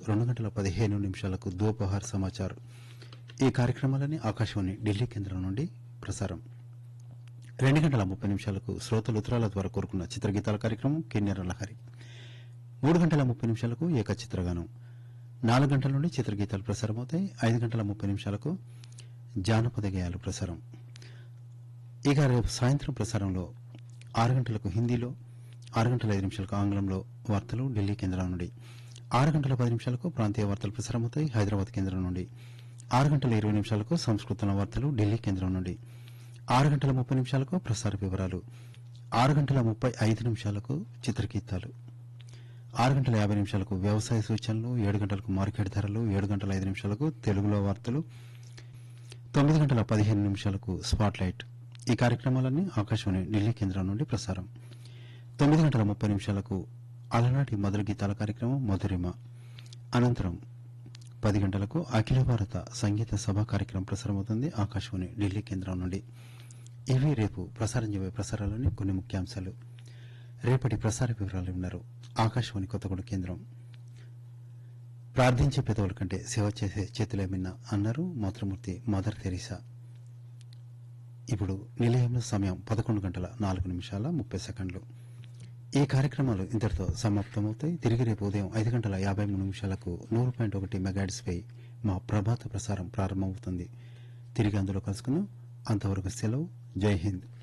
రెండు గంటల పదిహేను నిమిషాలకు దోపహార్ సమాచార్ ఈ కార్యక్రమాలని ఆకాశవాణి ఢిల్లీ కేంద్రం నుండి ప్రసారం రెండు గంటల ముప్పై నిమిషాలకు శ్రోతలు ఉత్తరాల ద్వారా కోరుకున్న చిత్రగీతాల కార్యక్రమం కిన్నెర లహరి మూడు గంటల ముప్పై నిమిషాలకు ఏక చిత్రగానం నాలుగు గంటల నుండి చిత్రగీతాలు ప్రసారమవుతాయి ఐదు గంటల ముప్పై నిమిషాలకు జానపద గేయాలు ప్రసారం ఇక రేపు సాయంత్రం ప్రసారంలో ఆరు గంటలకు హిందీలో ఆరు గంటల ఐదు నిమిషాలకు ఆంగ్లంలో వార్తలు ఢిల్లీ కేంద్రం నుండి ఆరు గంటల పది నిమిషాలకు ప్రాంతీయ వార్తలు ప్రసారమవుతాయి హైదరాబాద్ కేంద్రం నుండి ఆరు గంటల ఇరవై నిమిషాలకు సంస్కృతంలో వార్తలు ఢిల్లీ కేంద్రం నుండి ఆరు గంటల ముప్పై నిమిషాలకు ప్రసార వివరాలు ఆరు గంటల ముప్పై ఐదు నిమిషాలకు చిత్రగీతాలు ఆరు గంటల యాభై నిమిషాలకు వ్యవసాయ సూచనలు ఏడు గంటలకు మార్కెట్ ధరలు ఏడు గంటల ఐదు నిమిషాలకు తెలుగులో వార్తలు తొమ్మిది గంటల పదిహేను నిమిషాలకు స్పాట్ లైట్ ఈ కార్యక్రమాలన్నీ ఆకాశవాణి ఢిల్లీ కేంద్రం నుండి ప్రసారం తొమ్మిది గంటల ముప్పై నిమిషాలకు అలనాటి మధుర గీతాల కార్యక్రమం మధురిమ అనంతరం పది గంటలకు అఖిల భారత సంగీత సభ కార్యక్రమం ప్రసారమవుతుంది ఆకాశవాణి ఢిల్లీ కేంద్రం నుండి ఇవి రేపు ప్రసారం చేయబోయే ప్రసారాలని కొన్ని ముఖ్యాంశాలు రేపటి ప్రసార వివరాలు విన్నారు ఆకాశవాణి కొత్తగూడ కేంద్రం ప్రార్థించే పెదవుల కంటే సేవ చేసే చేతులేమిన్నా అన్నారు మాతృమూర్తి మదర్ తెరీసా ఇప్పుడు నిలయంలో సమయం పదకొండు గంటల నాలుగు నిమిషాల ముప్పై సెకండ్లు ఈ కార్యక్రమాలు ఇంతటితో సమాప్తమవుతాయి తిరిగి రేపు ఉదయం ఐదు గంటల యాభై మూడు నిమిషాలకు నూరు పాయింట్ ఒకటి మెగాడిస్ పై మా ప్రభాత ప్రసారం ప్రారంభమవుతుంది తిరిగి అందులో కలుసుకున్నాం అంతవరకు సెలవు జై హింద్